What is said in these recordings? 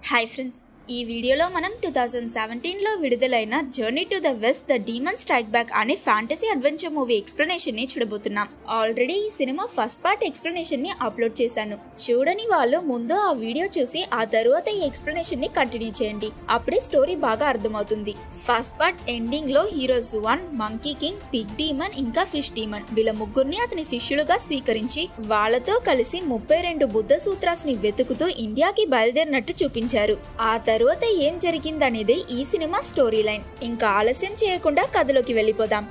hi friends ఈ వీడియోలో మనం టూ థౌజండ్ సెవెంటీన్లో విడుదలైన Journey to the West the Demon Strike Back అనే ఫ్యాంటసీ అడ్వెంచర్ మూవీ ఎక్స్ప్లెనేషన్ ని చూడబోతున్నాం ఆల్రెడీ ఈ సినిమా ఫస్ట్ పార్ట్ ఎక్స్ప్లెనేషన్ ని అప్లోడ్ చేశాను చూడని వాళ్ళు ముందు ఆ వీడియో చూసి ఆ తరువాత ఈ ఎక్స్ప్లెనేషన్ ని కంటిన్యూ చేయండి అప్పుడే స్టోరీ బాగా అర్థమవుతుంది ఫస్ట్ పార్ట్ ఎండింగ్ లో hero Xuan monkey king pig demon ఇంకా ఫిష్ డీమన్ వీళ్ళ ముగ్గురిని అతని శిష్యులుగా స్వీకరించి వాళ్ళతో కలిసి ముప్పై రెండు బుద్ధ సూత్రాస్ ని వెతుకుతూ ఇండియాకి బయలుదేరినట్టు చూపించారు ఆ తరువాత ఏం జరిగిందనేదే ఈ సినిమా స్టోరీ లైన్ ఇంకా ఆలస్యం చేయకుండా కథలోకి వెళ్ళిపోదాం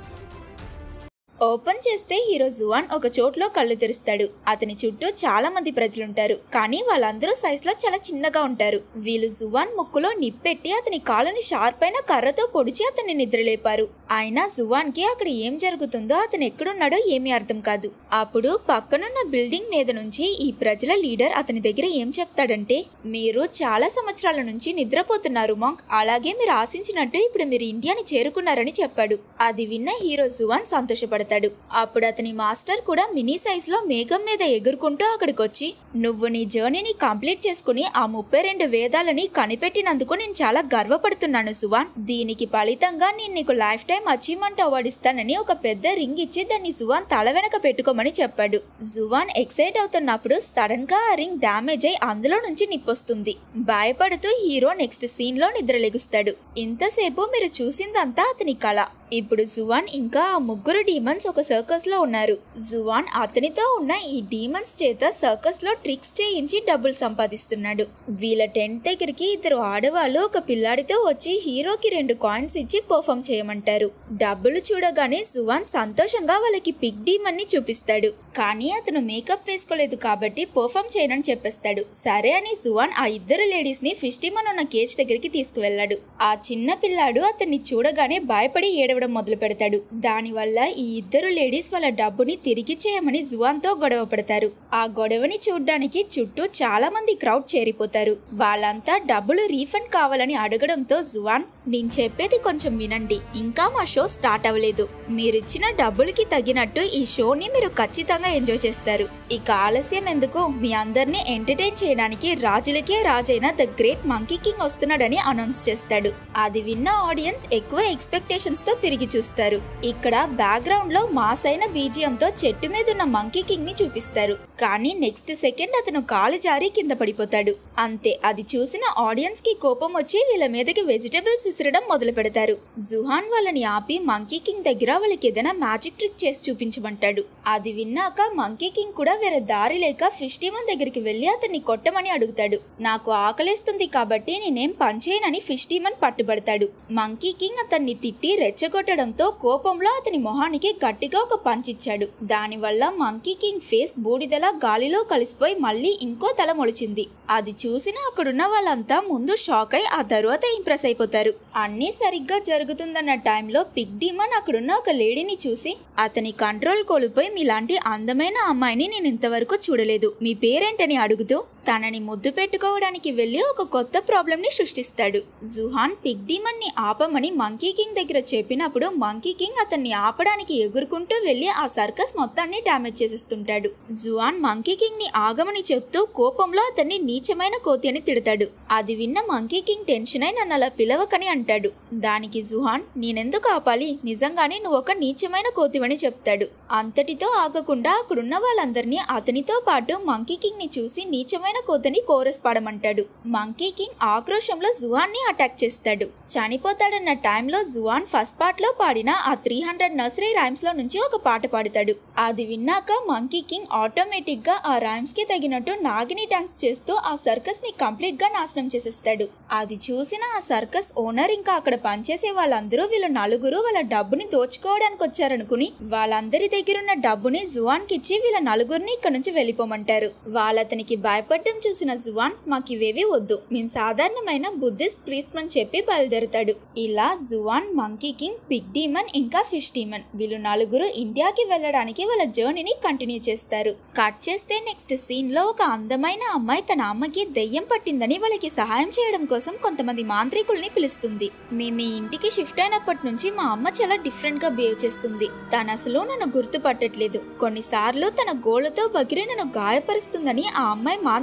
ఓపెన్ చేస్తే హీరో జువాన్ ఒక చోట్లో కళ్ళు తెరుస్తాడు అతని చుట్టూ చాలా మంది ప్రజలుంటారు కానీ వాళ్ళందరూ సైజ్ లో చాలా చిన్నగా ఉంటారు వీళ్ళు జువాన్ ముక్కులో నిప్పెట్టి అతని కాలుని షార్ప్ అయిన కర్రతో పొడిచి అతన్ని నిద్రలేపారు అయినా జువాన్ కి అక్కడ ఏం జరుగుతుందో అతను ఎక్కడున్నాడో ఏమీ అర్థం కాదు అప్పుడు పక్కనున్న బిల్డింగ్ మీద నుంచి ఈ ప్రజల లీడర్ అతని దగ్గర ఏం చెప్తాడంటే మీరు చాలా సంవత్సరాల నుంచి నిద్రపోతున్నారు మాంక్ అలాగే మీరు ఆశించినట్టు ఇప్పుడు మీరు ఇండియాని చేరుకున్నారని చెప్పాడు అది విన్న హీరో జువాన్ సంతోషపడతాడు అప్పుడు అతని మాస్టర్ కూడా మినీ సైజ్ లో మేఘం మీద ఎగురుకుంటూ అక్కడికి వచ్చి నువ్వు నీ జర్నీని కంప్లీట్ చేసుకుని ఆ ముప్పై రెండు వేదాలని కనిపెట్టినందుకు నేను చాలా గర్వపడుతున్నాను సువాన్ దీనికి ఫలితంగా నేను నీకు లైఫ్ టైం అచీవ్మెంట్ అవార్డు ఇస్తానని ఒక పెద్ద రింగ్ ఇచ్చి దాన్ని జువాన్ తల వెనక పెట్టుకోమని చెప్పాడు జువాన్ ఎక్సైట్ అవుతున్నప్పుడు సడన్ గా ఆ రింగ్ డ్యామేజ్ అయి అందులో నుంచి నిప్పొస్తుంది భయపడుతూ హీరో నెక్స్ట్ సీన్ లో నిద్రలెగుస్తాడు ఇంతసేపు మీరు చూసిందంతా అతని కళ ఇప్పుడు జువాన్ ఇంకా ఆ ముగ్గురు డీమన్స్ ఒక సర్కస్ లో ఉన్నారు జువాన్ అతనితో ఉన్న ఈ డీమన్స్ చేత సర్కస్ లో ట్రిక్స్ చేయించి డబ్బులు సంపాదిస్తున్నాడు వీళ్ళ టెంట్ దగ్గరికి ఇద్దరు ఆడవాళ్ళు ఒక పిల్లాడితో వచ్చి హీరోకి రెండు కాయిన్స్ ఇచ్చి పర్ఫామ్ చేయమంటారు డబ్బులు చూడగానే జువాన్ సంతోషంగా వాళ్ళకి పిగ్ డీమన్ ని చూపిస్తాడు కానీ అతను మేకప్ వేసుకోలేదు కాబట్టి పర్ఫామ్ చేయనని చెప్పేస్తాడు సరే అని జువాన్ ఆ ఇద్దరు లేడీస్ ని ఫిష్ డీమన్ ఉన్న కేజ్ దగ్గరికి తీసుకువెళ్ళాడు ఆ చిన్న పిల్లాడు అతన్ని చూడగానే భయపడి ఏడవడం మొదలు పెడతాడు దానివల్ల ఈ ఇద్దరు లేడీస్ వాళ్ళ డబ్బుని తిరిగి చేయమని జువాన్ తో గొడవ పడతారు ఆ గొడవని చూడ్డానికి చుట్టూ చాలా మంది క్రౌడ్ చేరిపోతారు వాళ్ళంతా డబ్బులు రీఫండ్ కావాలని అడగడంతో జువాన్ నేను చెప్పేది కొంచెం వినండి ఇంకా మా షో స్టార్ట్ అవ్వలేదు మీరిచ్చిన డబ్బులకి తగినట్టు ఈ షోని మీరు ఖచ్చితంగా ఎంజాయ్ చేస్తారు ఇక ఆలస్యం ఎందుకు మీ అందరినీ ఎంటర్టైన్ చేయడానికి రాజులకే రాజైన ద గ్రేట్ మంకీ కింగ్ వస్తున్నాడని అనౌన్స్ చేస్తాడు అది విన్న ఆడియన్స్ ఎక్కువ ఎక్స్పెక్టేషన్స్ తో తిరిగి చూస్తారు ఇక్కడ బ్యాక్గ్రౌండ్ లో మాస్ అయిన బీజియం తో చెట్టు మీద ఉన్న మంకీ కింగ్ ని చూపిస్తారు కానీ నెక్స్ట్ సెకండ్ అతను కాలు జారి కింద పడిపోతాడు అంతే అది చూసిన ఆడియన్స్ కి కోపం వచ్చి వీళ్ళ మీదకి వెజిటబుల్స్ విసిరడం మొదలు పెడతారు జుహాన్ వాళ్ళని ఆపి మంకీ కింగ్ దగ్గర వాళ్ళకి ఏదైనా మ్యాజిక్ ట్రిక్ చేసి చూపించమంటాడు అది విన్నాక మంకీ కింగ్ కూడా వేరే దారి లేక ఫిష్ డీమన్ దగ్గరికి వెళ్లి అతన్ని కొట్టమని అడుగుతాడు నాకు ఆకలేస్తుంది కాబట్టి నేనేం పనిచేయనని ఫిష్ డీమన్ పట్టుబడతాడు మంకీ కింగ్ అతన్ని తిట్టి రెచ్చగొట్టడంతో కోపంలో అతని మొహానికి గట్టిగా ఒక పంచిచ్చాడు దానివల్ల మంకీ కింగ్ ఫేస్ బూడిదలా గాలిలో కలిసిపోయి మళ్ళీ ఇంకో తల మొలిచింది అది చూసిన అక్కడున్న వాళ్ళంతా ముందు షాక్ అయి ఆ తరువాత ఇంప్రెస్ అయిపోతారు అన్నీ సరిగ్గా జరుగుతుందన్న టైంలో పిగ్ డీమన్ అక్కడున్న ఒక లేడీని చూసి అతని కంట్రోల్ కోల్పోయి మీలాంటి అందమైన అమ్మాయిని నేను ఇంతవరకు చూడలేదు మీ పేరేంటని అడుగుతూ తనని ముద్దు పెట్టుకోవడానికి వెళ్లి ఒక కొత్త ప్రాబ్లం ని సృష్టిస్తాడు జుహాన్ పిగ్ డీమన్ ని ఆపమని మంకీ కింగ్ దగ్గర చెప్పినప్పుడు మంకీ కింగ్ అతన్ని ఆపడానికి ఎగురుకుంటూ వెళ్లి ఆ సర్కస్ మొత్తాన్ని డామేజ్ చేసేస్తుంటాడు జుహాన్ మంకీ కింగ్ ని ఆగమని చెప్తూ కోపంలో అతన్ని నీచమైన కోతి అని తిడతాడు అది విన్న మంకీ కింగ్ టెన్షన్ అయి నన్ను అలా పిలవకని అంటాడు దానికి జుహాన్ నేనెందుకు ఆపాలి నిజంగానే నువ్వు ఒక నీచమైన కోతివని చెప్తాడు అంతటితో ఆగకుండా అక్కడున్న వాళ్ళందరినీ అతనితో పాటు మంకీ కింగ్ ని చూసి నీచమైన కోతని కోరస్ పాడమంటాడు మంకీ కింగ్ ఆక్రోషంలో జువాన్ ని అటాక్ చేస్తాడు చనిపోతాడన్న టైంలో జువాన్ ఫస్ట్ పార్ట్ లో పాడిన ఆ త్రీ హండ్రెడ్ నర్సరీ రైమ్స్ లో నుంచి ఒక పాట పాడతాడు అది విన్నాక మంకీ కింగ్ ఆటోమేటిక్ గా ఆ రైమ్స్ కి తగినట్టు నాగిని డాన్స్ చేస్తూ ఆ సర్కస్ ని కంప్లీట్ గా నాశనం చేసేస్తాడు అది చూసిన ఆ సర్కస్ ఓనర్ ఇంకా అక్కడ పనిచేసే వాళ్ళందరూ వీళ్ళ నలుగురు వాళ్ళ డబ్బుని దోచుకోవడానికి వచ్చారనుకుని వాళ్ళందరి దగ్గరున్న డబ్బుని జువాన్ కి ఇచ్చి వీళ్ళ నలుగురిని ఇక్కడ నుంచి వెళ్ళిపోమంటారు వాళ్ళతనికి భయపడటం చూసిన జువాన్ మాకు ఇవేవి వద్దు మేము సాధారణమైన బుద్ధిస్ట్ ప్రీస్ట్ అని చెప్పి బయలుదేరుతాడు ఇలా Xuan monkey king pig demon ఇంకా ఫిష్ డీమన్ వీళ్ళు నలుగురు ఇండియాకి వెళ్ళడానికి వాళ్ళ జర్నీని కంటిన్యూ చేస్తారు కట్ చేస్తే నెక్స్ట్ సీన్ లో ఒక అందమైన అమ్మాయి తన అమ్మకి దెయ్యం పట్టిందని వాళ్ళకి సహాయం చేయడం కోసం కొంతమంది మాంత్రికుల్ని పిలుస్తుంది మేము ఈ ఇంటికి షిఫ్ట్ అయినప్పటి నుంచి మా అమ్మ చాలా డిఫరెంట్ గా బిహేవ్ చేస్తుంది తను అసలు నన్ను గుర్తుపట్టట్లేదు కొన్నిసార్లు తన గోళ్లతో బగిరి నన్ను గాయపరుస్తుందని ఆ అమ్మాయి మాంత్రిక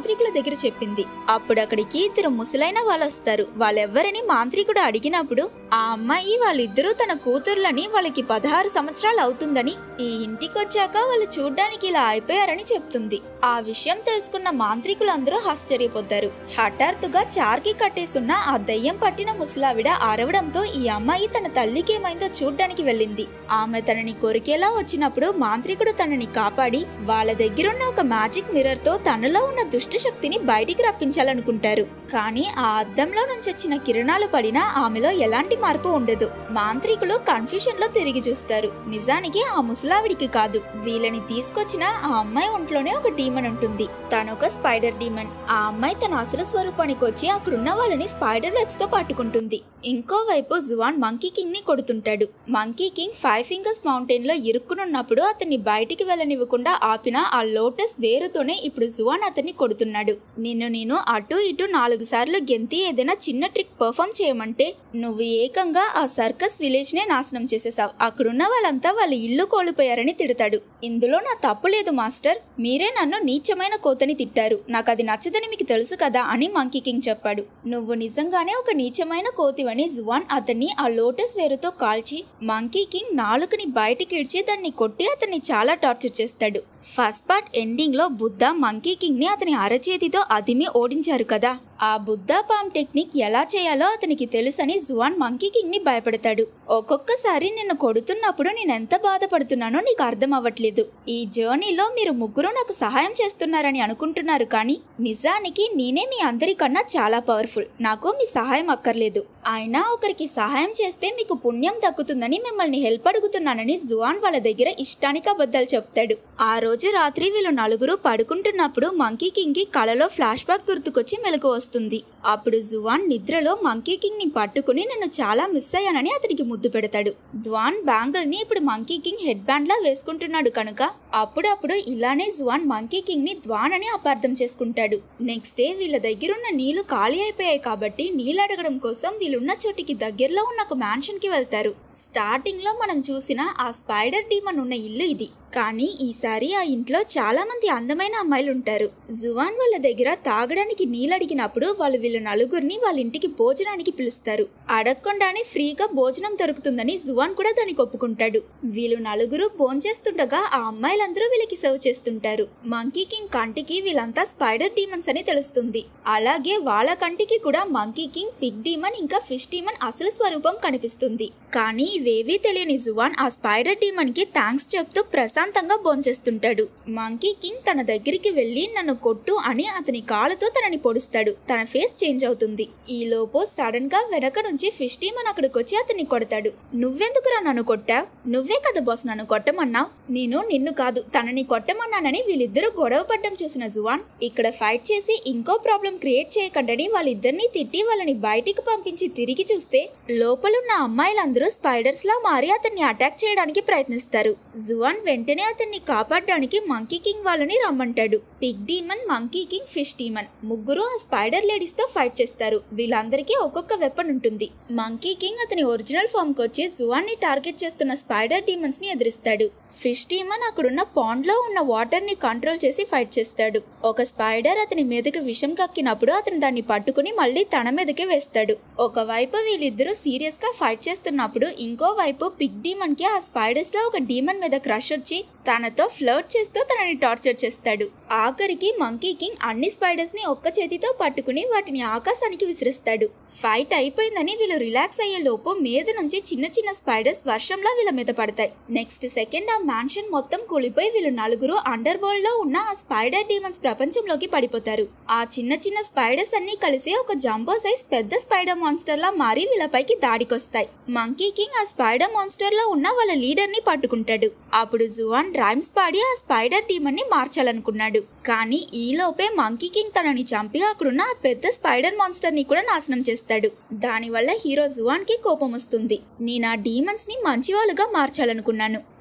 మాంత్రికుల దగ్గర చెప్పింది అప్పుడు అక్కడికి ఇద్దరు ముసలైన వాళ్ళు వస్తారు వాళ్ళెవ్వరని మాంత్రికుడు అడిగినప్పుడు ఆ అమ్మాయి వాళ్ళిద్దరూ తన కూతుర్లని వాళ్ళకి పదహారు సంవత్సరాలు అవుతుందని ఈ ఇంటికి వచ్చాక వాళ్ళు చూడ్డానికి ఇలా అయిపోయారని చెప్తుంది ఆ విషయం తెలుసుకున్న మాంత్రికులందరూ ఆశ్చర్యపోతారు హఠాత్తుగా చార్కి కట్టేసున్న ఆ దయ్యం పట్టిన ముసలావిడ అరవడంతో ఈ అమ్మాయి తన తల్లికి ఏమైందో చూడ్డానికి వెళ్ళింది ఆమె తనని కొరికేలా వచ్చినప్పుడు మాంత్రికుడు తనని కాపాడి వాళ్ళ దగ్గరున్న ఒక మ్యాజిక్ మిర్రర్ తో తనలో ఉన్న దుష్ట శక్తిని బయటికి రప్పించాలనుకుంటారు కానీ ఆ అద్దంలో నుంచి వచ్చిన కిరణాలు పడినా ఆమెలో ఎలాంటి మార్పు ఉండదు మాంత్రికులు కన్ఫ్యూషన్ లో తిరిగి చూస్తారు నిజానికి ఆ ముసలావిడికి కాదు వీళ్ళని తీసుకొచ్చిన ఆ అమ్మాయి ఒంట్లోనే ఒక డీమన్ ఉంటుంది తనొక స్పైడర్ డీమన్ ఆ అమ్మాయి తన అసలు స్వరూపానికి వచ్చి అక్కడున్న వాళ్ళని స్పైడర్ వెబ్స్ తో పట్టుకుంటుంది ఇంకోవైపు జువాన్ మంకీ కింగ్ ని కొడుతుంటాడు monkey king five fingers mountain లో ఇరుక్కునున్నప్పుడు అతన్ని బయటికి వెళ్ళనివ్వకుండా ఆపిన ఆ లోటస్ వేరుతోనే ఇప్పుడు జువాన్ అతన్ని కొడుతున్నాడు నిన్ను నేను అటు ఇటు నాలుగు సార్లు గెంతి ఏదైనా చిన్న ట్రిక్ పర్ఫామ్ చేయమంటే నువ్వు ఏకంగా ఆ సర్కస్ విలేజ్ నే నాశనం చేసేసావు అక్కడున్న వాళ్ళంతా వాళ్ళ ఇల్లు కోల్పోయారని తిడతాడు ఇందులో నా తప్పు లేదు మాస్టర్ మీరే నన్ను నీచమైన కోతని తిట్టారు నాకు అది నచ్చదని మీకు తెలుసు కదా అని మంకీ కింగ్ చెప్పాడు నువ్వు నిజంగానే ఒక నీచమైన కోతివని జువాన్ అతన్ని ఆ లోటస్ వేరుతో కాల్చి మంకీ కింగ్ నాలుకని బయటికి ఇడ్చి దాన్ని కొట్టి అతన్ని చాలా టార్చర్ చేస్తాడు ఫస్ట్ పార్ట్ ఎండింగ్ లో బుద్ధ మంకీ కింగ్ ని అతని అరచేతితో అదిమి ఓడించారు కదా ఆ బుద్ధ పామ్ టెక్నిక్ ఎలా చేయాలో అతనికి తెలుసని జువాన్ మంకీ కింగ్ ని భయపడతాడు ఒక్కొక్కసారి నిన్ను కొడుతున్నప్పుడు నేను ఎంత బాధపడుతున్నానో నీకు అర్థం అవ్వట్లేదు ఈ జర్నీలో మీరు ముగ్గురు నాకు సహాయం చేస్తున్నారని అనుకుంటున్నారు కానీ నిజానికి నేనే మీ అందరికన్నా చాలా పవర్ఫుల్ నాకు మీ సహాయం అక్కర్లేదు అయినా ఒకరికి సహాయం చేస్తే మీకు పుణ్యం దక్కుతుందని మిమ్మల్ని హెల్ప్ అడుగుతున్నానని జువాన్ వాళ్ళ దగ్గర ఇష్టానికి అబద్ధాలు చెప్తాడు ఆ రోజు రాత్రి వీళ్ళు నలుగురు పడుకుంటున్నప్పుడు మంకీ కింగ్ కి కలలో ఫ్లాష్ బ్యాక్ గుర్తుకొచ్చి మెలకు వస్తుంది అప్పుడు జువాన్ నిద్రలో మంకీ కింగ్ ని పట్టుకుని నన్ను చాలా మిస్ అయ్యానని అతనికి ముద్దు పెడతాడు ద్వాన్ బ్యాంగిల్ ని ఇప్పుడు మంకీ కింగ్ హెడ్ బ్యాండ్ లా వేసుకుంటున్నాడు కనుక అప్పుడప్పుడు ఇలానే జువాన్ మంకీ కింగ్ ని ద్వాన్ అని అపార్థం చేసుకుంటాడు నెక్స్ట్ డే వీళ్ళ దగ్గరున్న నీళ్లు ఖాళీ అయిపోయాయి కాబట్టి నీళ్ళు అడగడం కోసం వీళ్ళున్న చోటికి దగ్గరలో ఉన్న ఒక మ్యాన్షన్ కి వెళ్తారు స్టార్టింగ్ లో మనం చూసిన ఆ స్పైడర్ డీమన్ ఉన్న ఇల్లు ఇది కానీ ఈసారి ఆ ఇంట్లో చాలా మంది అందమైన అమ్మాయిలు ఉంటారు జువాన్ వాళ్ళ దగ్గర తాగడానికి నీళ్ళు అడిగినప్పుడు వాళ్ళు వీళ్ళ నలుగురిని వాళ్ళ ఇంటికి భోజనానికి పిలుస్తారు అడగకుండానే ఫ్రీగా భోజనం దొరుకుతుందని జువాన్ కూడా దానికి ఒప్పుకుంటాడు వీళ్ళు నలుగురు భోంచేస్తుండగా ఆ అమ్మాయిలందరూ వీళ్ళకి సర్వ్ చేస్తుంటారు మంకీ కింగ్ కంటికి వీళ్ళంతా స్పైడర్ డీమన్స్ అని తెలుస్తుంది అలాగే వాళ్ళ కంటికి కూడా మంకీ కింగ్ పిగ్ డీమన్ ఇంకా ఫిష్ డీమన్ అసలు స్వరూపం కనిపిస్తుంది కానీ ఇవేవీ తెలియని జువాన్ ఆ స్పైడర్ డీమన్ కి థ్యాంక్స్ చెప్తూ ప్రశాంతంగా భోంచేస్తుంటాడు మంకీ కింగ్ తన దగ్గరికి వెళ్లి నన్ను కొట్టు అని అతని కాలుతో తనని పొడుస్తాడు తన ఫేస్ చేంజ్ అవుతుంది ఈ లోపు సడన్ గా వెనక నుంచి ఫిష్ డీమన్ అక్కడికి వచ్చి అతన్ని కొడతాడు నువ్వెందుకురా నన్ను కొట్టావు నువ్వే కదా బాస్ నన్ను కొట్టమన్నావు నేను నిన్ను కాదు తనని కొట్టమన్నానని వీళ్ళిద్దరూ గొడవ పడ్డం చూసిన జువాన్ ఇక్కడ ఫైట్ చేసి ఇంకో ప్రాబ్లం క్రియేట్ చేయకండని వాళ్ళిద్దరిని తిట్టి వాళ్ళని బయటికి పంపించి తిరిగి చూస్తే లోపలున్న అమ్మాయిలందరూ స్పైడర్స్ లా మారి అతన్ని అటాక్ చేయడానికి ప్రయత్నిస్తారు జువాన్ వెంటనే అతన్ని కాపాడడానికి మంకీ కింగ్ వాళ్ళని రమ్మంటాడు pig demon monkey king fish demon ముగ్గురు ఆ స్పైడర్ లేడీస్ తో ఫైట్ చేస్తారు వీళ్ళందరికీ ఒక్కొక్క వెపన్ ఉంటుంది మంకీ కింగ్ అతని ఒరిజినల్ ఫామ్ కి వచ్చి జువాన్ ని టార్గెట్ చేస్తున్న స్పైడర్ డీమన్స్ ని ఎదిరిస్తాడు ఫిష్ డీమన్ అక్కడున్న పాండ్ లో ఉన్న వాటర్ ని కంట్రోల్ చేసి ఫైట్ చేస్తాడు ఒక స్పైడర్ అతని మీదకి విషం కక్కినప్పుడు అతను దాన్ని పట్టుకుని మళ్ళీ తన మీదకే వేస్తాడు ఒకవైపు వీళ్ళిద్దరూ సీరియస్ గా ఫైట్ చేస్తున్నప్పుడు ఇంకో వైపు పిగ్ డీమన్ కి ఆ స్పైడర్స్ లో ఒక డీమన్ మీద క్రష్ వచ్చి తనతో ఫ్లర్ట్ చేస్తూ తనని టార్చర్ చేస్తాడు ఆఖరికి మంకీ కింగ్ అన్ని స్పైడర్స్ ని ఒక్క చేతితో పట్టుకుని వాటిని ఆకాశానికి విసిరిస్తాడు ఫైట్ అయిపోయిందని వీళ్ళు రిలాక్స్ అయ్యే లోపు మీద నుంచి చిన్న చిన్న స్పైడర్స్ వర్షంలా వీళ్ళ మీద పడతాయి నెక్స్ట్ సెకండ్ ఆ మ్యాన్షన్ మొత్తం కూలిపోయి వీళ్ళు నలుగురు అండర్ వరల్డ్ లో ఉన్న ఆ స్పైడర్ డీమన్స్ ప్రపంచంలోకి పడిపోతారు ఆ చిన్న చిన్న స్పైడర్స్ అన్ని కలిసి ఒక జంబో సైజ్ పెద్ద స్పైడర్ మాన్స్టర్ లా మారి వీళ్ళపైకి దాడికొస్తాయి మంకీ కింగ్ ఆ స్పైడర్ మాన్స్టర్ లో ఉన్న వాళ్ళ లీడర్ ని పట్టుకుంటాడు అప్పుడు జువాన్ రైమ్స్ పాడి ఆ స్పైడర్ డీమన్ ని మార్చాలనుకున్నాడు కానీ ఈలోపే మంకీ కింగ్ తనని చంపి అక్కడున్న ఆ పెద్ద స్పైడర్ మాన్స్టర్ ని కూడా నాశనం చేస్తాడు దానివల్ల హీరో జువాన్ కి కోపం వస్తుంది నేను ఆ డీమన్స్ ని మంచి వాళ్ళుగా మార్చాలనుకున్నాను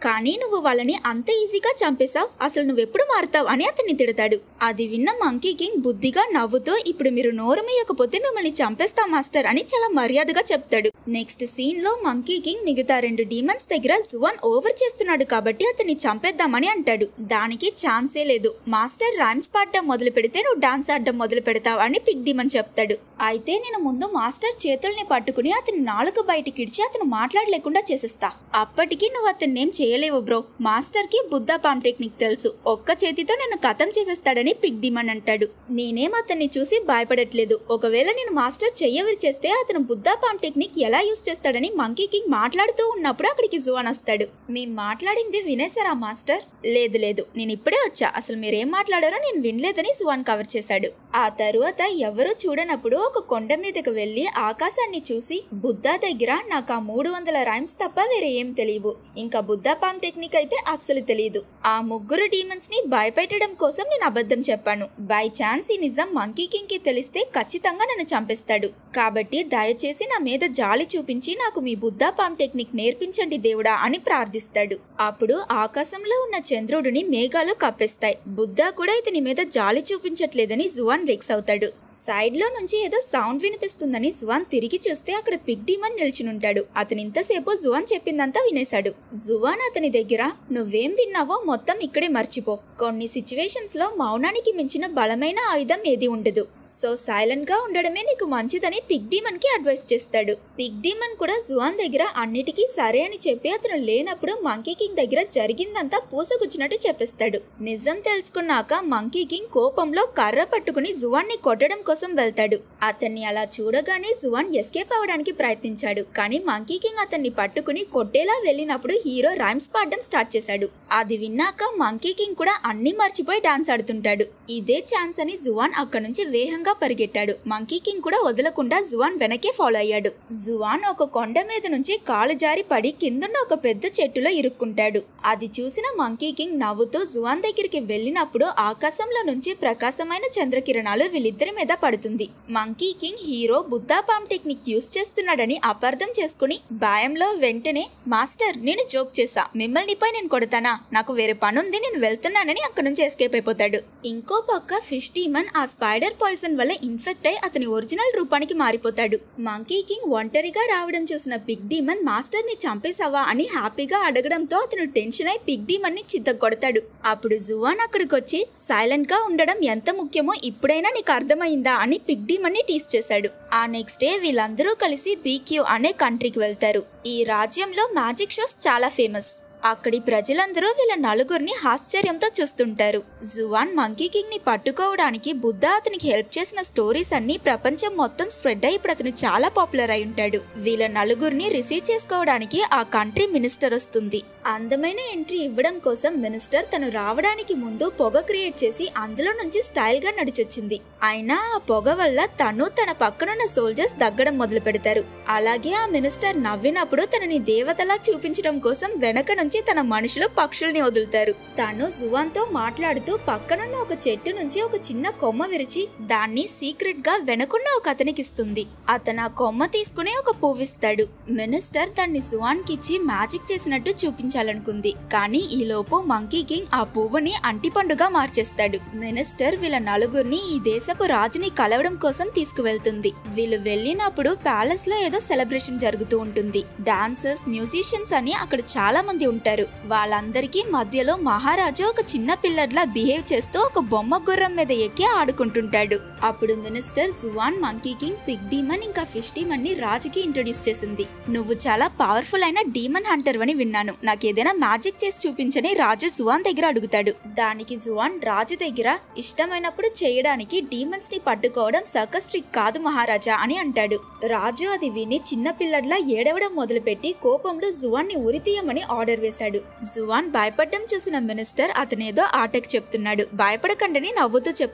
కానీ నువ్వు వాళ్ళని అంత ఈజీగా చంపేశావు అసలు నువ్వెప్పుడు మారుతావు అని అతన్ని తిడతాడు అది విన్న మంకీ కింగ్ బుద్ధిగా నవ్వుతూ ఇప్పుడు మీరు నోరు మేయకపోతే మిమ్మల్ని చంపేస్తా మాస్టర్ అని చాలా మర్యాదగా చెప్తాడు నెక్స్ట్ సీన్ లో మంకీ కింగ్ మిగతా రెండు డీమన్స్ దగ్గర జువాన్ ఓవర్ చేస్తున్నాడు కాబట్టి అతన్ని చంపేద్దామని అంటాడు దానికి ఛాన్సే లేదు మాస్టర్ రైమ్స్ పాడడం మొదలు పెడితే నువ్వు డాన్స్ ఆడడం మొదలు పెడతావు అని పిగ్ డీమన్ చెప్తాడు అయితే నేను ముందు మాస్టర్ చేతుల్ని పట్టుకుని అతని నాలుగు బయటికి ఇడ్చి అతను మాట్లాడలేకుండా చేసేస్తా అప్పటికి నువ్వు అతన్ని ఏం చేయలేవు బ్రో మాస్టర్ కి బుద్ధ పామ్ టెక్నిక్ తెలుసు ఒక్క చేతితో నన్ను కథం చేసేస్తాడని పిగ్ డిమన్ అంటాడు నేనేం అతన్ని చూసి భయపడట్లేదు ఒకవేళ నేను మాస్టర్ చెయ్యవిరి చేస్తే అతను బుద్ధ పామ్ టెక్నిక్ ఎలా యూస్ చేస్తాడని మంకీ కింగ్ మాట్లాడుతూ ఉన్నప్పుడు అక్కడికి జువాన్ వస్తాడు మేం మాట్లాడింది వినేశారా మాస్టర్ లేదు లేదు నేను ఇప్పుడే వచ్చా అసలు మీరేం మాట్లాడారో నేను వినలేదని సువాన్ కవర్ చేశాడు ఆ తరువాత ఎవరూ చూడనప్పుడు ఒక కొండ మీదకి వెళ్లి ఆకాశాన్ని చూసి బుద్ధ దగ్గర నాకు ఆ మూడు వందల రైమ్స్ తప్ప వేరే ఏం తెలియవు ఇంకా బుద్ధ పామ్ టెక్నిక్ అయితే అస్సలు తెలియదు ఆ ముగ్గురు డీమన్స్ ని భయపెట్టడం కోసం నేను అబద్ధం చెప్పాను బై ఛాన్స్ ఈ నిజం మంకీ కింగ్ కి తెలిస్తే ఖచ్చితంగా నన్ను చంపేస్తాడు కాబట్టి దయచేసి నా మీద జాలి చూపించి నాకు మీ బుద్ధ పామ్ టెక్నిక్ నేర్పించండి దేవుడా అని ప్రార్థిస్తాడు అప్పుడు ఆకాశంలో ఉన్న చంద్రుడిని మేఘాలు కప్పేస్తాయి బుద్ధ కూడా ఇతని మీద జాలి చూపించట్లేదని జువాన్ వెక్స్ అవుతాడు సైడ్ లో నుంచి ఏదో సౌండ్ వినిపిస్తుందని జువాన్ తిరిగి చూస్తే అక్కడ పిగ్ డీమన్ నిల్చునుంటాడు అతను ఇంతసేపు జువాన్ చెప్పిందంతా వినేశాడు జువాన్ అతని దగ్గర నువ్వేం విన్నావో మొత్తం ఇక్కడే మర్చిపో కొన్ని సిచ్యువేషన్స్ లో మౌనానికి మించిన బలమైన ఆయుధం ఏది ఉండదు సో సైలెంట్ గా ఉండడమే నీకు మంచిదని పిగ్ డీమన్ కి అడ్వైస్ చేస్తాడు పిగ్ డీమన్ కూడా జువాన్ దగ్గర అన్నిటికీ సరే అని చెప్పి అతను లేనప్పుడు మంకీ కింగ్ దగ్గర జరిగిందంతా పూసగుచ్చినట్టు చెప్పేస్తాడు నిజం తెలుసుకున్నాక మంకీ కింగ్ కోపంలో కర్ర పట్టుకుని జువాన్ ని కొట్టడం కోసం వెళ్తాడు అతన్ని అలా చూడగానే జువాన్ ఎస్కేప్ అవడానికి ప్రయత్నించాడు కానీ మంకీ కింగ్ అతన్ని పట్టుకుని కొట్టేలా వెళ్ళినప్పుడు హీరో రైమ్స్ పాడడం స్టార్ట్ చేశాడు అది విన్నాక మంకీ కింగ్ కూడా అన్ని మర్చిపోయి డాన్స్ ఆడుతుంటాడు ఇదే ఛాన్స్ అని జువాన్ అక్కడ నుంచి వేగంగా పరిగెట్టాడు మంకీ కింగ్ కూడా వదలకుండా జువాన్ వెనకే ఫాలో అయ్యాడు జువాన్ ఒక కొండ మీద నుంచి కాలు జారి పడి కిందున్న ఒక పెద్ద చెట్టులో ఇరుక్కుంటాడు అది చూసిన మంకీ కింగ్ నవ్వుతూ జువాన్ దగ్గరికి వెళ్ళినప్పుడు ఆకాశంలో నుంచి ప్రకాశమైన చంద్రకిరణాలు వీళ్ళిద్దరి మీద పడుతుంది monkey king hero Buddha palm technique use చేస్తున్నాడని అపార్థం చేసుకుని భయంలో వెంటనే మాస్టర్ నేను జోక్ చేశా మిమ్మల్ని పై నేను కొడతానా నాకు వేరే పనుంది నేను వెళ్తున్నానని అక్కడి నుంచి ఎస్కేప్ అయిపోతాడు ఇంకో పక్క ఫిష్ డీమన్ ఆ స్పైడర్ పాయిజన్ వల్ల ఇన్ఫెక్ట్ అయి అతని ఒరిజినల్ రూపానికి మారిపోతాడు మంకీ కింగ్ ఒంటరిగా రావడం చూసిన పిగ్ డీమన్ మాస్టర్ ని చంపేశావా అని హ్యాపీగా అడగడంతో అతను టెన్షన్ అయి పిగ్ డీమన్ ని చిత్త కొడతాడు అప్పుడు జువాన్ అక్కడికి వచ్చి సైలెంట్ గా ఉండడం ఎంత ముఖ్యమో ఇప్పుడైనా నీకు అర్థమైందా అని పిగ్ డీమన్ ని టీస్ చేశాడు ఆ నెక్స్ట్ డే వీళ్ళందరూ కలిసి బీక్యూ అనే కంట్రీకి వెళ్తారు ఈ రాజ్యంలో మ్యాజిక్ షోస్ చాలా ఫేమస్ అక్కడి ప్రజలందరూ వీళ్ళ నలుగురిని ఆశ్చర్యంతో చూస్తుంటారు జువాన్ మంకీ కింగ్ ని పట్టుకోవడానికి బుద్ధ అతనికి హెల్ప్ చేసిన స్టోరీస్ అన్ని ప్రపంచం మొత్తం స్ప్రెడ్ అయి ఇప్పుడు అతను చాలా పాపులర్ అయి ఉంటాడు వీళ్ళ నలుగురిని రిసీవ్ చేసుకోవడానికి ఆ కంట్రీ మినిస్టర్ వస్తుంది అందమైన ఎంట్రీ ఇవ్వడం కోసం మినిస్టర్ తను రావడానికి ముందు పొగ క్రియేట్ చేసి అందులో నుంచి స్టైల్ గా నడిచొచ్చింది అయినా ఆ పొగ వల్ల తను తన పక్కనున్న సోల్జర్స్ దగ్గడం మొదలు పెడతారు అలాగే ఆ మినిస్టర్ నవ్వినప్పుడు తనని దేవతలా చూపించడం కోసం వెనక నుంచి తన మనుషులు పక్షుల్ని వదులుతారు తను జువాన్ తో మాట్లాడుతూ పక్కనున్న ఒక చెట్టు నుంచి ఒక చిన్న కొమ్మ విరిచి దాన్ని సీక్రెట్ గా వెనకున్న ఒక అతనికిస్తుంది అతను ఆ కొమ్మ తీసుకుని ఒక పువ్విస్తాడు మినిస్టర్ దాన్ని జువాన్ కిచ్చి మ్యాజిక్ చేసినట్టు చూపించాలనుకుంది కానీ ఈ లోపు మంకీ కింగ్ ఆ పువ్వుని అంటిపండుగా మార్చేస్తాడు మినిస్టర్ వీళ్ళ నలుగురిని ఈ దేశపు రాజుని కలవడం కోసం తీసుకువెళ్తుంది వీళ్ళు వెళ్ళినప్పుడు ప్యాలెస్ లో ఏదో సెలబ్రేషన్ జరుగుతూ ఉంటుంది డాన్సర్స్ మ్యూజిషియన్స్ అని అక్కడ చాలా మంది ఉంటారు వాళ్ళందరికీ మధ్యలో మహారాజు ఒక చిన్న పిల్లడ్లా బిహేవ్ చేస్తూ ఒక బొమ్మ గుర్రం మీద ఎక్కి ఆడుకుంటుంటాడు అప్పుడు minister Xuan monkey king pig demon ఇంకా ఫిష్ డీమన్ ని రాజుకి ఇంట్రొడ్యూస్ చేసింది నువ్వు చాలా పవర్ఫుల్ అయిన డీమన్ హంటర్ అని విన్నాను నాకు ఏదైనా మ్యాజిక్ చేసి చూపించని రాజు జువాన్ దగ్గర అడుగుతాడు దానికి జువాన్ రాజు దగ్గర ఇష్టమైనప్పుడు చేయడానికి డీమన్స్ ని పట్టుకోవడం సర్కస్ ట్రిక్ కాదు మహారాజా అని అంటాడు రాజు అది విని చిన్న పిల్లడ్లా ఏడవడం మొదలుపెట్టి కోపంలో జువాన్ ని ఉరితీయమని ఆర్డర్ వేశాడు జువాన్ భయపడ్డం చూసిన మినిస్టర్ అతనేదో ఆటకు చెప్తున్నాడు భయపడకండని నవ్వుతూ చెప్తుంది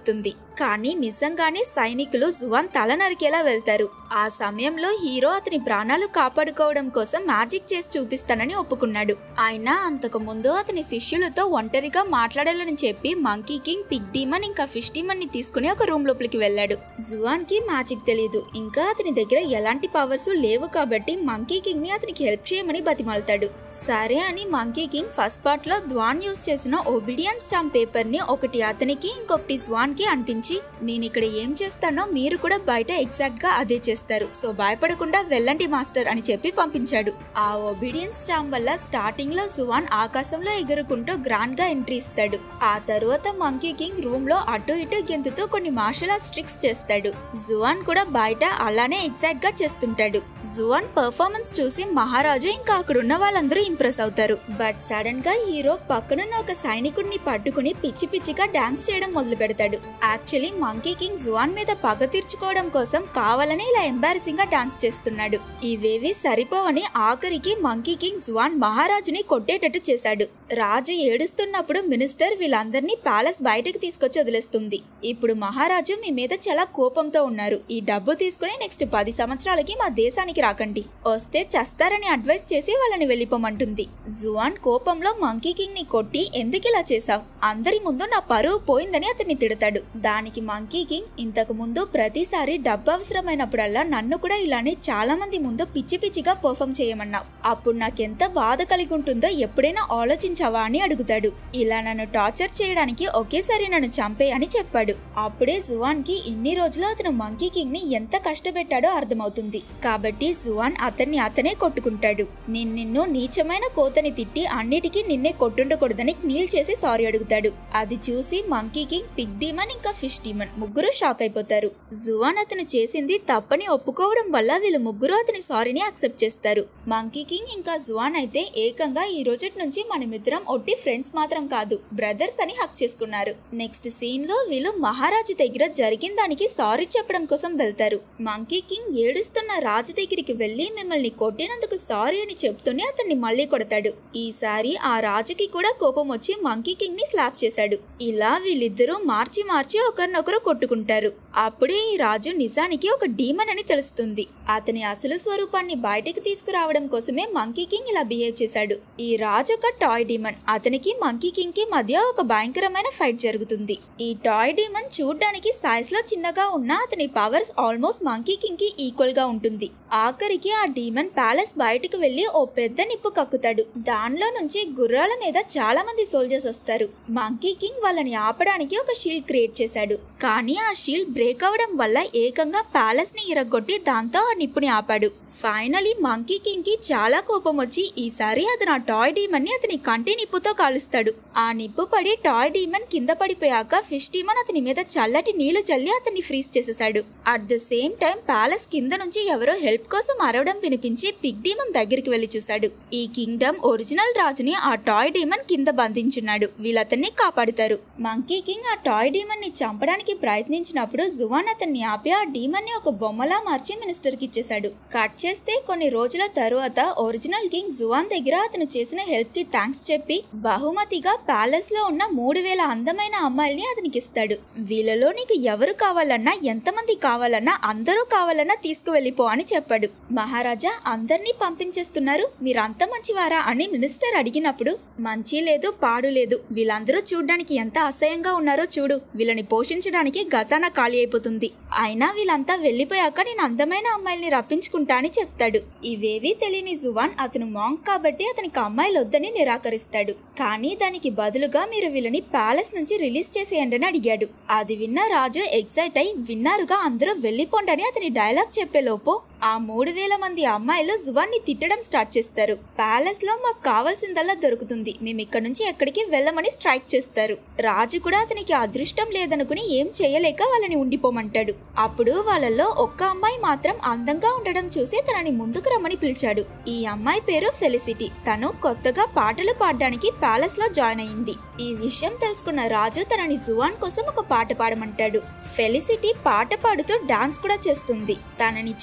కానీ నిజంగానే సైనికులు జువాన్ తల నరికేలా వెళ్తారు ఆ సమయంలో హీరో అతని ప్రాణాలు కాపాడుకోవడం కోసం మ్యాజిక్ చేసి చూపిస్తానని ఒప్పుకున్నాడు అయినా అంతకు ముందు అతని శిష్యులతో ఒంటరిగా మాట్లాడాలని చెప్పి మంకీ కింగ్ పిగ్ డీమన్ ఇంకా ఫిష్ డీమన్ ని తీసుకుని ఒక రూమ్ లోపలికి వెళ్ళాడు జువాన్ కి మ్యాజిక్ తెలియదు ఇంకా అతని దగ్గర ఎలాంటి పవర్స్ లేవు కాబట్టి మంకీ కింగ్ ని అతనికి హెల్ప్ చేయమని బతిమాలతాడు సరే అని మంకీ కింగ్ ఫస్ట్ పార్ట్ లో ద్వాన్ యూస్ చేసిన ఒబిడియన్ స్టాంప్ పేపర్ ని ఒకటి అతనికి ఇంకొకటి స్వాన్ కి అంటించి నేను ఇక్కడ ఏం చేస్తానో మీరు కూడా బయట ఎగ్జాక్ట్ గా అదే చేస్తారు సో భయపడకుండా వెళ్ళండి మాస్టర్ అని చెప్పి పంపించాడు ఆ ఒబిడియన్ స్టాంప్ వల్ల స్టార్టింగ్ లో జువాన్ ఆకాశంలో ఎగురుకుంటూ గ్రాండ్ గా ఎంట్రీ ఇస్తాడు ఆ తరువాత మంకీ కింగ్ రూమ్ లో అటు ఇటు గెంతుతూ కొన్ని మార్షల్ ఆర్ట్స్ ట్రిక్స్ చేస్తాడు జువాన్ కూడా బయట అలానే ఎగ్జాక్ట్ గా చేస్తుంటాడు జువాన్ పర్ఫార్మెన్స్ చూసి మహారాజు ఇంకా అక్కడ ఉన్న వాళ్ళందరూ ఇంప్రెస్ అవుతారు బట్ సడన్ గా హీరో పక్కనున్న ఒక సైనికుడిని పట్టుకుని పిచ్చి పిచ్చిగా డాన్స్ చేయడం మొదలు పెడతాడు యాక్చువల్లీ మంకీ కింగ్ జువాన్ మీద పగ తీర్చుకోవడం కోసం కావాలని ఇలా ఎంబారసింగ్ గా డాన్స్ చేస్తున్నాడు ఇవేవి సరిపోవని ఆఖరికి మంకీ కింగ్ జువాన్ మహారాజుని కొట్టేటట్టు చేశాడు రాజు ఏడుస్తున్నప్పుడు మినిస్టర్ వీళ్ళందరినీ ప్యాలెస్ బయటకు తీసుకొచ్చి వదిలేస్తుంది ఇప్పుడు మహారాజు మీ మీద చాలా కోపంతో ఉన్నారు ఈ డబ్బు తీసుకుని నెక్స్ట్ పది సంవత్సరాలకి మా దేశానికి రాకండి వస్తే చస్తారని అడ్వైస్ చేసి వాళ్ళని వెళ్ళిపోమంటుంది జువాన్ కోపంలో మంకీ కింగ్ ని కొట్టి ఎందుకు ఇలా చేశావు అందరి ముందు నా పరువు పోయిందని అతన్ని తిడతాడు దానికి మంకీ కింగ్ ఇంతకు ముందు ప్రతిసారి డబ్బు అవసరమైనప్పుడల్లా నన్ను కూడా ఇలానే చాలా మంది ముందు పిచ్చి పిచ్చిగా పర్ఫామ్ చేయమన్నావు అప్పుడు నాకెంత బాధ కలిగి ఉంటుందో ఎప్పుడైనా ఆలోచించావా అని అడుగుతాడు ఇలా నన్ను టార్చర్ చేయడానికి ఒకేసారి నన్ను చంపే అని చెప్పాడు అప్పుడే జువాన్ కి ఇన్ని రోజులు అతను మంకీ కింగ్ ని ఎంత కష్టపెట్టాడో అర్థమవుతుంది కాబట్టి జువాన్ అతన్ని అతనే కొట్టుకుంటాడు నేను నిన్ను నీచమైన కోతని తిట్టి అన్నిటికీ నిన్నే కొట్టుండకూడదని క్నీల్ చేసి సారీ అడుగుతాడు అది చూసి మంకీ కింగ్ పిగ్ డీమన్ ఇంకా ఫిష్ డీమన్ ముగ్గురు షాక్ అయిపోతారు జువాన్ అతను చేసింది తప్పని ఒప్పుకోవడం వల్ల వీళ్ళు ముగ్గురు అతని సారీని యాక్సెప్ట్ చేస్తారు మంకీ కింగ్ ఇంకా జువాన్ అయితే ఏకంగా ఈ రోజటి నుంచి మనమిద్దరం ఒట్టి ఫ్రెండ్స్ మాత్రం కాదు బ్రదర్స్ అని హక్ చేసుకున్నారు నెక్స్ట్ సీన్ లో వీళ్ళు మహారాజు దగ్గర జరిగిన దానికి సారీ చెప్పడం కోసం వెళ్తారు మంకీ కింగ్ ఏడుస్తున్న రాజు దగ్గరికి వెళ్లి మిమ్మల్ని కొట్టినందుకు సారీ అని చెప్తూనే అతన్ని మళ్ళీ కొడతాడు ఈసారి ఆ రాజుకి కూడా కోపం వచ్చి మంకీ కింగ్ ని స్లాప్ చేశాడు ఇలా వీళ్ళిద్దరూ మార్చి మార్చి ఒకరినొకరు కొట్టుకుంటారు అప్పుడే ఈ రాజు నిజానికి ఒక డీమన్ అని తెలుస్తుంది అతని అసలు స్వరూపాన్ని బయటకు తీసుకురావడం కోసమే మంకీ కింగ్ ఇలా బిహేవ్ చేశాడు ఈ రాజు ఒక టాయ్ డీమన్ అతనికి మంకీ కింగ్ కి మధ్య ఒక భయంకరమైన ఫైట్ జరుగుతుంది ఈ టాయ్ డీమన్ చూడ్డానికి సైజ్ లో చిన్నగా ఉన్న అతని పవర్స్ ఆల్మోస్ట్ మంకీ కింగ్ కి ఈక్వల్ గా ఉంటుంది ఆఖరికి ఆ డీమన్ ప్యాలెస్ బయటకు వెళ్లి ఓ పెద్ద నిప్పు కక్కుతాడు దానిలో నుంచి గుర్రాల మీద చాలా మంది సోల్జర్స్ వస్తారు మంకీ కింగ్ వాళ్ళని ఆపడానికి ఒక షీల్డ్ క్రియేట్ చేశాడు కానీ ఆ షీల్డ్ బ్రేక్ అవడం వల్ల ఏకంగా ప్యాలెస్ ని ఇరగొట్టి దాంతో ఆ నిప్పుని ఆపాడు ఫైనలీ మంకీ కింగ్ కి చాలా కోపం వచ్చి ఈసారి అతను ఆ టాయ్ డీమన్ ని అతని కంటి నిప్పుతో కాలుస్తాడు ఆ నిప్పు పడి టాయ్ డీమన్ కింద పడిపోయాక ఫిష్ డీమన్ అతని మీద చల్లటి నీళ్లు చల్లి అతన్ని ఫ్రీజ్ చేసేశాడు at the same time palace కింద నుంచి ఎవరో హెల్ప్ కోసం అరవడం వినిపించి పిగ్ డీమన్ దగ్గరికి వెళ్లి చూశాడు ఈ కింగ్డమ్ ఒరిజినల్ రాజుని ఆ టాయ్ డీమన్ కింద బంధించున్నాడు వీళ్ళతన్ని కాపాడుతారు మంకీ కింగ్ ఆ టాయ్ డీమన్ ని చంపడానికి ప్రయత్నించినప్పుడు జువాన్ అతన్ని ఆపి ఆ డీమన్ ని ఒక బొమ్మలా మార్చి మినిస్టర్ కి ఇచ్చేశాడు కట్ చేస్తే కొన్ని రోజుల తరువాత ఒరిజినల్ కింగ్ జువాన్ దగ్గర అతను చేసిన హెల్ప్ కి థ్యాంక్స్ చెప్పి బహుమతిగా ప్యాలెస్ లో ఉన్న మూడు వేల అందమైన అమ్మాయిల్ని అతనికి ఇస్తాడు వీళ్ళలో నీకు ఎవరు కావాలన్నా ఎంతమంది కావాలన్నా అందరూ కావాలన్నా తీసుకువెళ్ళిపో అని చెప్పాడు మహారాజా అందరినీ పంపించేస్తున్నారు మీరంత మంచివారా అని మినిస్టర్ అడిగినప్పుడు మంచి లేదు పాడు లేదు వీళ్ళందరూ చూడ్డానికి ఎంత అసహ్యంగా ఉన్నారో చూడు వీళ్ళని పోషించడానికి గజానా ఖాళీ అయిపోతుంది అయినా వీళ్ళంతా వెళ్ళిపోయాక నేను అందమైన అమ్మాయిల్ని రప్పించుకుంటా అని చెప్తాడు ఇవేవీ తెలియని జువాన్ అతను మాంక్ కాబట్టి అతనికి అమ్మాయిలు వద్దని నిరాకరిస్తాడు కానీ దానికి బదులుగా మీరు వీళ్ళని ప్యాలెస్ నుంచి రిలీజ్ చేసేయండి అని అడిగాడు అది విన్న రాజు ఎక్సైట్ అయి విన్నారుగా అందరూ వెళ్ళిపోండని అతని డైలాగ్ చెప్పేలోపు ఆ మూడు వేల మంది అమ్మాయిలు జువాన్ని తిట్టడం స్టార్ట్ చేస్తారు ప్యాలెస్ లో మాకు కావాల్సిందల్లా దొరుకుతుంది మేము ఇక్కడ నుంచి ఎక్కడికి వెళ్ళమని స్ట్రైక్ చేస్తారు రాజు కూడా అతనికి అదృష్టం లేదనుకుని ఏం చేయలేక వాళ్ళని ఉండిపోమంటాడు అప్పుడు వాళ్ళల్లో ఒక్క అమ్మాయి మాత్రం అందంగా ఉండడం చూసి తనని ముందుకు రమ్మని పిలిచాడు ఈ అమ్మాయి పేరు ఫెలిసిటీ తను కొత్తగా పాటలు పాడడానికి ప్యాలెస్ లో జాయిన్ అయింది ఈ విషయం తెలుసుకున్న రాజు తనని జువాన్ కోసం ఒక పాట పాడమంటాడు ఫెలిసిటీ పాట పాడుతూ డాన్స్ కూడా చేస్తుంది తనని చూడగానే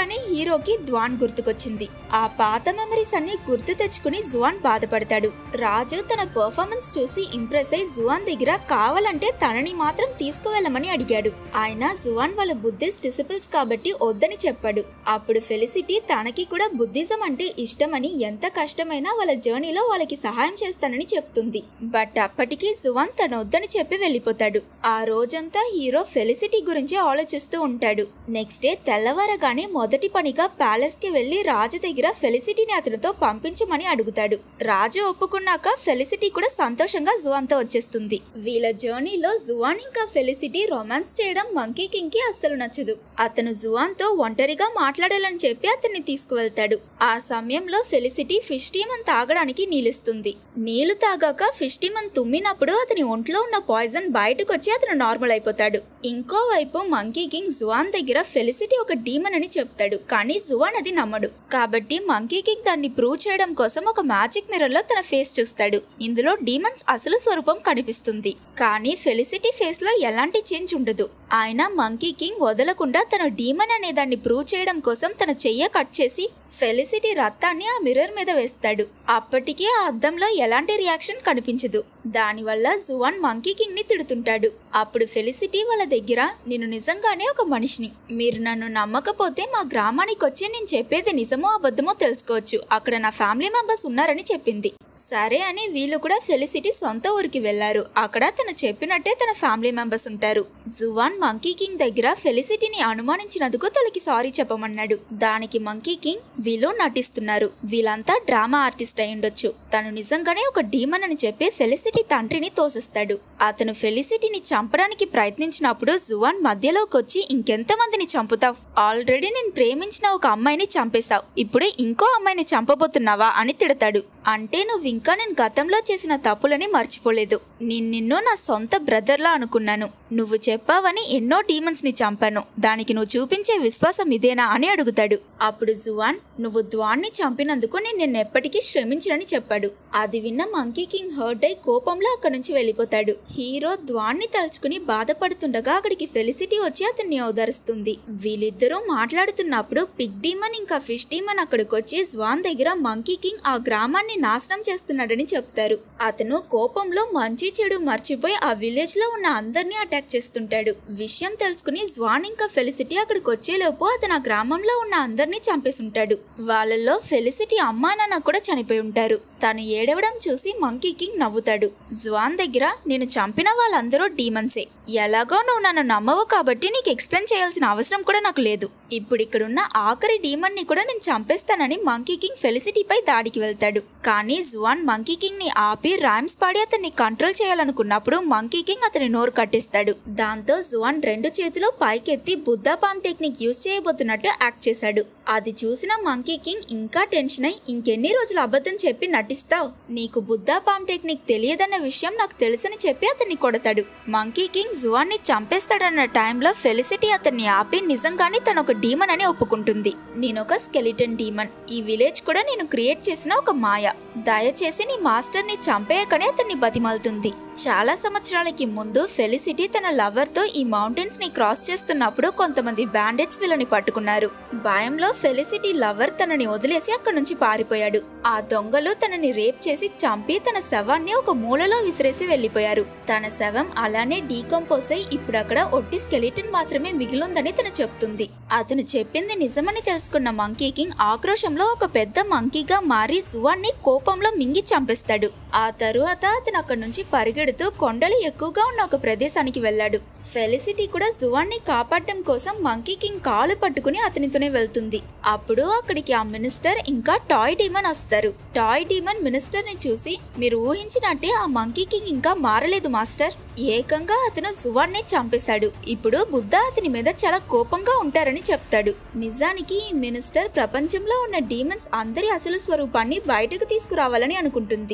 చూడగానే హీరోకి ద్వాన్ గుర్తుకొచ్చింది ఆ పాత మెమరీస్ అన్ని గుర్తు తెచ్చుకుని జువాన్ బాధపడతాడు రాజు తన పర్ఫార్మెన్స్ చూసి ఇంప్రెస్ అయి జువాన్ దగ్గర కావాలంటే తనని మాత్రం తీసుకువెళ్ళమని అడిగాడు ఆయన జువాన్ వాళ్ళ బుద్ధిస్ట్ డిసిపుల్స్ కాబట్టి వద్దని చెప్పాడు అప్పుడు ఫెలిసిటీ తనకి కూడా బుద్ధిజం అంటే ఇష్టమని ఎంత కష్టమైనా వాళ్ళ జర్నీలో వాళ్ళకి సహాయం చేస్తానని చెప్తుంది బట్ అప్పటికి జువాన్ తన వద్దని చెప్పి వెళ్ళిపోతాడు ఆ రోజంతా హీరో ఫెలిసిటీ గురించి ఆలోచిస్తూ ఉంటాడు నెక్స్ట్ డే తెల్లవారగానే మొదటి పనిగా ప్యాలెస్ కి వెళ్లి రాజు దగ్గర ఫెలిసిటీని అతనితో పంపించమని అడుగుతాడు రాజు ఒప్పుకున్నాక ఫెలిసిటీ కూడా సంతోషంగా జువాన్తో వచ్చేస్తుంది వీళ్ళ జర్నీలో జువాన్ ఇంకా ఫెలిసిటీ రొమాన్స్ చేయడం మంకీ కింగ్ కి అస్సలు నచ్చదు అతను జువాన్ తో ఒంటరిగా మాట్లాడాలని చెప్పి అతన్ని తీసుకువెళ్తాడు ఆ సమయంలో ఫెలిసిటీ ఫిష్ టీమన్ తాగడానికి నీళ్ళిస్తుంది నీళ్లు తాగాక ఫిష్ టీమన్ తుమ్మినప్పుడు అతని ఒంట్లో ఉన్న పాయిజన్ బయటకు వచ్చి అతను నార్మల్ అయిపోతాడు ఇంకోవైపు మంకీ కింగ్ జువాన్ దగ్గర ఫెలిసిటీ ఒక డీమన్ అని చెప్తాడు కానీ జువాన్ అది నమ్మడు కాబట్టి మంకీ కింగ్ దాన్ని ప్రూవ్ చేయడం కోసం ఒక మ్యాజిక్ మిర్రర్ లో తన ఫేస్ చూస్తాడు ఇందులో డీమన్స్ అసలు స్వరూపం కనిపిస్తుంది కానీ ఫెలిసిటీ ఫేస్ లో ఎలాంటి చేంజ్ ఉండదు ఆయన మంకీ కింగ్ వదలకుండా తన డీమన్ అనే దాన్ని ప్రూవ్ చేయడం కోసం తన చెయ్య కట్ చేసి ఫెలిసిటీ రక్తాన్ని ఆ మిర్రర్ మీద వేస్తాడు అప్పటికే ఆ అద్దంలో ఎలాంటి రియాక్షన్ కనిపించదు దానివల్ల జువాన్ మంకీ కింగ్ ని తిడుతుంటాడు అప్పుడు ఫెలిసిటీ వాళ్ళ దగ్గర నేను నిజంగానే ఒక మనిషిని మీరు నన్ను నమ్మకపోతే మా గ్రామానికి వచ్చి నేను చెప్పేది నిజమో అబద్ధమో తెలుసుకోవచ్చు అక్కడ నా ఫ్యామిలీ మెంబర్స్ ఉన్నారని చెప్పింది సరే అని వీళ్ళు కూడా ఫెలిసిటీ సొంత ఊరికి వెళ్లారు అక్కడ తను చెప్పినట్టే తన ఫ్యామిలీ మెంబర్స్ ఉంటారు జువాన్ మంకీ కింగ్ దగ్గర ఫెలిసిటీని అనుమానించినందుకు తనకి సారీ చెప్పమన్నాడు దానికి మంకీ కింగ్ వీళ్ళు నటిస్తున్నారు వీళ్ళంతా డ్రామా ఆర్టిస్ట్ అయి ఉండొచ్చు తను నిజంగానే ఒక డీమన్ అని చెప్పి ఫెలిసిటీ తండ్రిని తోసిస్తాడు అతను ఫెలిసిటీని చంపడానికి ప్రయత్నించినప్పుడు జువాన్ మధ్యలోకి వచ్చి ఇంకెంతమందిని చంపుతావు ఆల్రెడీ నేను ప్రేమించిన ఒక అమ్మాయిని చంపేశావు ఇప్పుడు ఇంకో అమ్మాయిని చంపబోతున్నావా అని తిడతాడు అంటే నువ్వు ఇంకా నేను గతంలో చేసిన తప్పులని మర్చిపోలేదు నేను నిన్ను నా సొంత బ్రదర్లా అనుకున్నాను నువ్వు చెప్పావని ఎన్నో డీమన్స్ ని చంపాను దానికి నువ్వు చూపించే విశ్వాసం ఇదేనా అని అడుగుతాడు అప్పుడు జువాన్ నువ్వు ద్వాన్ని చంపినందుకు నేను నిన్నెప్పటికీ శ్రమించనని చెప్పాడు అది విన్న మంకీ కింగ్ హర్ట్ అయి కోపంలో అక్కడి నుంచి వెళ్ళిపోతాడు హీరో ద్వాన్ని తలుచుకుని బాధపడుతుండగా అక్కడికి ఫెలిసిటీ వచ్చి అతన్ని ఓదారుస్తుంది వీళ్ళిద్దరూ మాట్లాడుతున్నప్పుడు పిగ్ డీమన్ ఇంకా ఫిష్ డీమన్ అక్కడికి వచ్చి జ్వాన్ దగ్గర మంకీ కింగ్ ఆ గ్రామాన్ని నాశనం చేస్తున్నాడని చెప్తారు అతను కోపంలో మంచి చెడు మర్చిపోయి ఆ విలేజ్ లో ఉన్న అందరినీ అటాక్ చేస్తుంటాడు విషయం తెలుసుకుని జ్వాన్ ఇంకా ఫెలిసిటీ అక్కడికి వచ్చేలోపు అతను ఆ గ్రామంలో ఉన్న అందరినీ చంపేసుంటాడు వాళ్ళల్లో ఫెలిసిటీ అమ్మా నాన్న కూడా చనిపోయి ఉంటారు తను ఏడవడం చూసి మంకీ కింగ్ నవ్వుతాడు జ్వాన్ దగ్గర నేను చంపిన వాళ్ళందరూ డీమన్సే ఎలాగో నువ్వు నన్ను నమ్మవు కాబట్టి నీకు ఎక్స్ప్లెయిన్ చేయాల్సిన అవసరం కూడా నాకు లేదు ఇప్పుడు ఇక్కడున్న ఆఖరి డీమన్ ని కూడా నేను చంపేస్తానని మంకీ కింగ్ ఫెలిసిటీపై దాడికి వెళ్తాడు కానీ జువాన్ మంకీ కింగ్ ని ఆపి ర్యామ్స్ పాడి అతన్ని కంట్రోల్ చేయాలనుకున్నప్పుడు మంకీ కింగ్ అతని నోరు కట్టేస్తాడు దాంతో జువాన్ రెండు చేతులు పైకెత్తి బుద్ధా పామ్ టెక్నిక్ యూజ్ చేయబోతున్నట్టు యాక్ట్ చేశాడు అది చూసిన మంకీ కింగ్ ఇంకా టెన్షన్ అయి ఇంకెన్ని రోజులు అబద్ధం చెప్పి నటిస్తావు నీకు బుద్ధా పామ్ టెక్నిక్ తెలియదన్న విషయం నాకు తెలుసని చెప్పి అతన్ని కొడతాడు మంకీ కింగ్ జువాన్ ని చంపేస్తాడన్న టైంలో ఫెలిసిటీ అతన్ని ఆపి నిజంగానే తను ఒక డీమన్ అని ఒప్పుకుంటుంది నేను ఒక స్కెలిటన్ డీమన్ ఈ విలేజ్ కూడా నేను క్రియేట్ చేసిన ఒక మాయ దయచేసి నీ మాస్టర్ ని చంపేయకనే అతన్ని బతిమాలుతుంది చాలా సంవత్సరాలకి ముందు ఫెలిసిటీ తన లవర్ తో ఈ మౌంటైన్స్ ని క్రాస్ చేస్తున్నప్పుడు కొంతమంది బ్యాండెట్స్ వీళ్ళని పట్టుకున్నారు భయంలో ఫెలిసిటీ లవర్ తనని వదిలేసి అక్కడి నుంచి పారిపోయాడు ఆ దొంగలు తనని రేప్ చేసి చంపి తన శవాన్ని ఒక మూలలో విసిరేసి వెళ్లిపోయారు తన శవం అలానే డీకంపోజ్ అయి ఇప్పుడు అక్కడ ఒట్టి స్కెలిటన్ మాత్రమే మిగిలుందని తను చెప్తుంది అతను చెప్పింది నిజమని తెలుసుకున్న మంకీ కింగ్ ఆక్రోశంలో ఒక పెద్ద మంకీగా మారి జువాన్ని కోపంలో మింగి చంపేస్తాడు ఆ తరువాత అతను అక్కడి నుంచి పరిగెడుతూ కొండలు ఎక్కువగా ఉన్న ఒక ప్రదేశానికి వెళ్ళాడు ఫెలిసిటీ కూడా జువాన్ని కాపాడటం కోసం మంకీ కింగ్ కాలు పట్టుకుని అతనితోనే వెళ్తుంది అప్పుడు అక్కడికి ఆ మినిస్టర్ ఇంకా టాయ్ డీమన్ వస్తారు టాయ్ డీమన్ మినిస్టర్ ని చూసి మీరు ఊహించినట్టే ఆ మంకీ కింగ్ ఇంకా మారలేదు మాస్టర్ ఏకంగా అతను జువాన్నే చంపేశాడు ఇప్పుడు బుద్ధ అతని మీద చాలా కోపంగా ఉంటారని చెప్తాడు నిజానికి ఈ మినిస్టర్ ప్రపంచంలో ఉన్న డీమన్స్ అందరి అసలు స్వరూపాన్ని బయటకు తీసుకురావాలని అనుకుంటుంది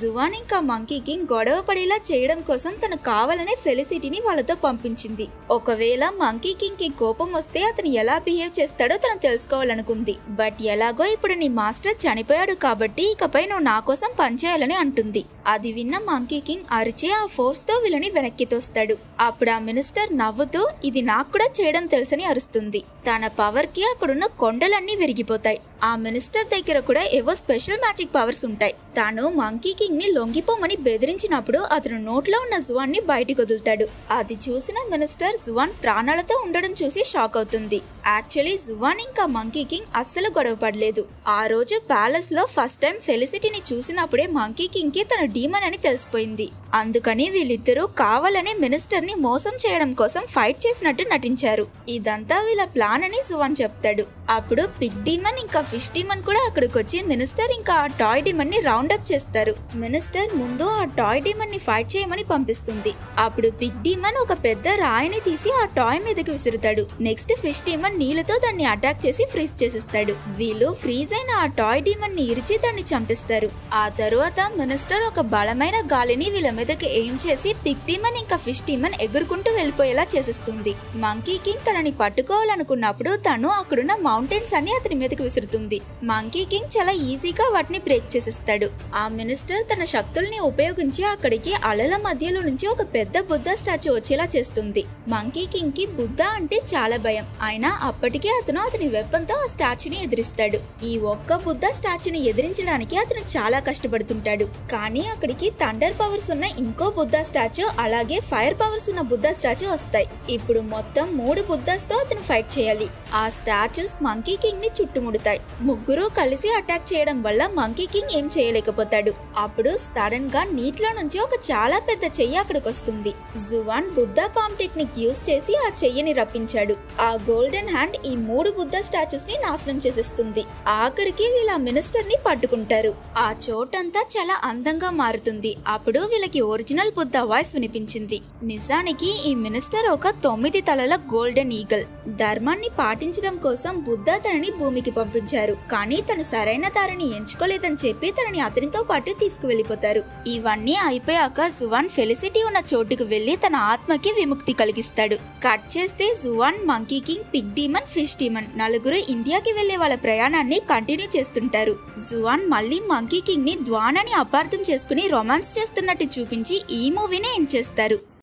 జువాన్ ఇంకా మంకీ కింగ్ గొడవ పడేలా చేయడం కోసం తను కావాలనే ఫెలిసిటీని వాళ్ళతో పంపించింది ఒకవేళ మంకీ కింగ్ కి కోపం వస్తే అతను ఎలా బిహేవ్ చేస్తాడో తను తెలుసుకోవాలనుకుంది బట్ ఎలాగో ఇప్పుడు నీ మాస్టర్ చనిపోయాడు కాబట్టి ఇకపై నువ్వు నా కోసం పనిచేయాలని అంటుంది అది విన్న మంకీ కింగ్ అరిచి ఆ ఫోర్స్ తో వీళ్ళని వెనక్కి తోస్తాడు అప్పుడు ఆ మినిస్టర్ నవ్వుతూ ఇది నాకు కూడా చేయడం తెలుసని అరుస్తుంది తన పవర్ కి అక్కడున్న కొండలన్నీ విరిగిపోతాయి ఆ మినిస్టర్ దగ్గర కూడా ఏవో స్పెషల్ మ్యాజిక్ పవర్స్ ఉంటాయి తాను మంకీ కింగ్ ని లొంగిపోమని బెదిరించినప్పుడు అతను నోట్లో ఉన్న జువాన్ ని బయటికి వదులుతాడు అది చూసిన మినిస్టర్ జువాన్ ప్రాణాలతో ఉండడం చూసి షాక్ అవుతుంది యాక్చువల్లీ జువాన్ ఇంకా మంకీ కింగ్ అస్సలు గొడవ పడలేదు ఆ రోజు ప్యాలెస్ లో ఫస్ట్ టైం ఫెలిసిటీని చూసినప్పుడే మంకీ కింగ్ కి తన డీమన్ అని తెలిసిపోయింది అందుకని వీళ్ళిద్దరూ కావాలని మినిస్టర్ ని మోసం చేయడం కోసం ఫైట్ చేసినట్టు నటించారు ఇదంతా వీళ్ళ ప్లాన్ అని జువాన్ చెప్తాడు అప్పుడు పిగ్ డీమన్ ఇంకా ఫిష్ డీమన్ కూడా అక్కడికి వచ్చి మినిస్టర్ ఇంకా ఆ టాయ్ డీమన్ ని రౌండ్ అప్ చేస్తారు మినిస్టర్ ముందు ఆ టాయ్ డీమన్ ని ఫైట్ చేయమని పంపిస్తుంది అప్పుడు పిగ్ డీమన్ ఒక పెద్ద రాయిని తీసి ఆ టాయ్ మీదకి విసురుతాడు నెక్స్ట్ ఫిష్ డీమన్ నీళ్ళతో దాన్ని అటాక్ చేసి ఫ్రీజ్ చేసేస్తాడు వీళ్ళు ఫ్రీజ్ అయిన ఆ టాయ్ డీమన్ ని ఇరిచి దాన్ని చంపిస్తారు ఆ తరువాత మినిస్టర్ ఒక బలమైన గాలిని వీళ్ళ మీదకి ఎయిమ్ చేసి పిగ్ డీమన్ ఇంకా ఫిష్ డీమన్ ఎగురుకుంటూ వెళ్ళిపోయేలా చేసేస్తుంది మంకీ కింగ్ తనని పట్టుకోవాలనుకున్నప్పుడు తను అక్కడున్న మౌంటైన్స్ అన్ని అతని మీదకి విసురుతుంది మంకీ కింగ్ చాలా ఈజీగా వాటిని బ్రేక్ చేసేస్తాడు ఆ మినిస్టర్ తన శక్తుల్ని ఉపయోగించి అక్కడికి అలల మధ్యలో నుంచి ఒక పెద్ద బుద్ధ స్టాచ్యూ వచ్చేలా చేస్తుంది మంకీ కింగ్ కి బుద్ధ అంటే చాలా భయం అయినా అప్పటికే అతను అతని వెపన్ తో ఆ స్టాచ్యూని ఎదిరిస్తాడు ఈ ఒక్క బుద్ధ స్టాచ్యూని ఎదిరించడానికి అతను చాలా కష్టపడుతుంటాడు కానీ అక్కడికి థండర్ పవర్స్ ఉన్న ఇంకో బుద్ధ స్టాచ్యూ అలాగే ఫైర్ పవర్స్ ఉన్న బుద్ధ స్టాచ్యూ వస్తాయి ఇప్పుడు మొత్తం మూడు బుద్ధాస్ తో అతను ఫైట్ చేయాలి ఆ స్టాచ్యూస్ మంకీ కింగ్ ని చుట్టుముడతాయి ముగ్గురు కలిసి అటాక్ చేయడం వల్ల మంకీ కింగ్ ఏం చేయలేకపోతాడు అప్పుడు సడన్ గా నీటిలో నుంచి ఒక చాలా పెద్ద చెయ్యి అక్కడికి వస్తుంది Xuan Buddha palm technique use చేసి ఆ చెయ్యిని రప్పించాడు ఆ గోల్డెన్ హ్యాండ్ ఈ మూడు బుద్ధ స్టాచ్యూస్ ని నాశనం చేసేస్తుంది ఆఖరికి వీళ్ళ మినిస్టర్ ని పట్టుకుంటారు ఆ చోటంతా చాలా అందంగా మారుతుంది అప్పుడు వీళ్ళకి ఒరిజినల్ బుద్ధ వాయిస్ వినిపించింది నిజానికి ఈ మినిస్టర్ ఒక తొమ్మిది తలల గోల్డెన్ ఈగల్ ధర్మాన్ని పాటించడం కోసం బుద్ధ తనని భూమికి పంపించారు కానీ తను సరైన దారిని ఎంచుకోలేదని చెప్పి తనని అతనితో పాటు తీసుకువెళ్ళిపోతారు ఇవన్నీ అయిపోయాక జువాన్ ఫెలిసిటీ ఉన్న చోటుకు వెళ్లి తన ఆత్మకి విముక్తి కలిగిస్తాడు కట్ చేస్తే Xuan monkey king pig demon fish demon నలుగురు ఇండియాకి వెళ్లే వాళ్ళ ప్రయాణాన్ని కంటిన్యూ చేస్తుంటారు జువాన్ మళ్ళీ మంకీ కింగ్ ని ద్వాన్ అని అపార్థం చేసుకుని రొమాన్స్ చేస్తున్నట్టు చూపించి ఈ మూవీని ఎండ్ చేస్తారు